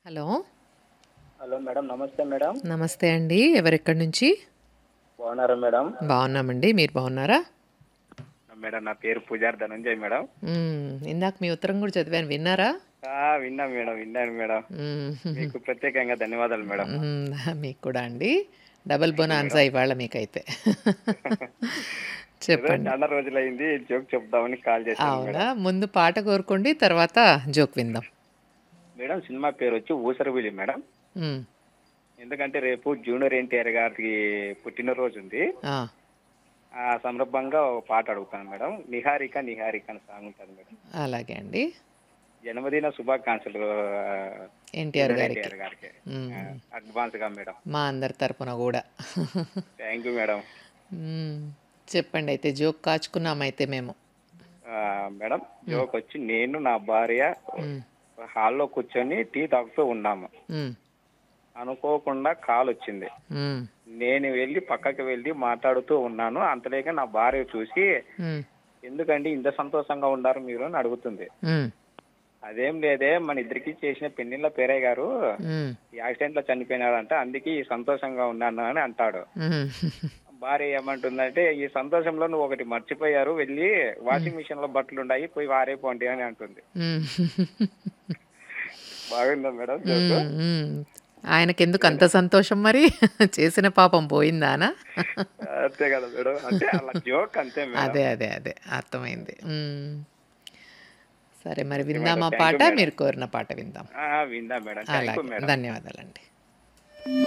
Hello hello madam నమస్తే madam నమస్తే అండి ఎవరెక్కడి నుంచి బాగున్నారా మేడం బాగున్నామండి మీరు బాగున్నారా మేడం నా పేరు పూజారి ధనంజయ్ మేడం మ్మ్, ఇందాక మీ ఉత్తరం కూడా చదివాను విన్నారా ఆ, విన్నా మేడం విన్నాను మేడం మ్మ్, మీకు ప్రత్యేకంగా ధన్యవాదాలు మేడం మ్మ్, మీకు కూడా అండి డబుల్ బొనాన్సా ఇవాళ మీకైతే ఏదో చెప్పండి చాలా రోజులైంది జోక్ చెప్దామని కాల్ చేశాను మేడం అవునా ముందు పాట కోరుకోండి తర్వాత జోక్ విందాం మేడం సినిమా పేరు వచ్చి ఊసరవిలి మేడం మ్మ్, ఎందుకంటే రేపు జూనియర్ ఎన్టీఆర్ గారికి పుట్టినరోజు ఉంది ఆ, ఆ సందర్భంగా ఒక పాట అడుగుతాను మేడం నిహారిక నిహారిక అని సాంగ్ ఉంటుంది మేడం అలాగే అండి జన్మదిన శుభాకాంక్షలు ఆ, ఎన్టీఆర్ జూనియర్ గారికి ఎన్టీఆర్ గారికి మ్మ్, అడ్వాన్స్ గా మేడం మా అందరి తరపున కూడా థ్యాంక్ యూ మేడం మ్మ్, చెప్పండి అయితే జోక్ కాచుకున్నామైతే మేము ఆ, మేడం జోక్ వచ్చి నేను నా భార్య మ్మ్, హాల్లో కూర్చొని టీ తాగుతూ ఉన్నాము మ్మ్, అనుకోకుండా కాల్ వచ్చింది మ్మ్, నేను వెళ్ళి పక్కకి వెళ్ళి మాట్లాడుతూ ఉన్నాను అంతలేక నా భార్య చూసి మ్మ్, ఎందుకండి ఇంత సంతోషంగా ఉన్నారు మీరు అని అడుగుతుంది మ్మ్, అదేం లేదే మన ఇద్దరికి చేసిన పెళ్లిళ్ళ పేరయ్య గారు మ్మ్, యాక్సిడెంట్ లో చనిపోయినారంట అందుకే ఈ సంతోషంగా ఉన్నాను అని అంటాడు మ్మ్. భార్య ఏమంటుందంటే ఈ సంతోషంలో నువ్వు ఒకటి మర్చిపోయారు వెళ్ళి వాషింగ్ మిషన్ లో బట్టలు ఉన్నాయి పోయి వారైపోండి అని అంటుంది మ్మ్. బాగుందా మేడం జోకు? మ్మ్, మ్మ్. ఆయనకెందుకు అంత సంతోషం మరి చేసిన పాపం పోయిందానా అంతే కదా మేడం అంటే అలా జోక్ అంతే మేడం అదే అదే అదే అర్థమైంది మ్మ్. సరే మరి ఓకే మేడం విందామా థ్యాంక్ యూ పాట మేడం మీరు కోరిన పాట విందాం ఆ, విందా మేడం థ్యాంక్ యూ అలాగే మేడం ధన్యవాదాలండి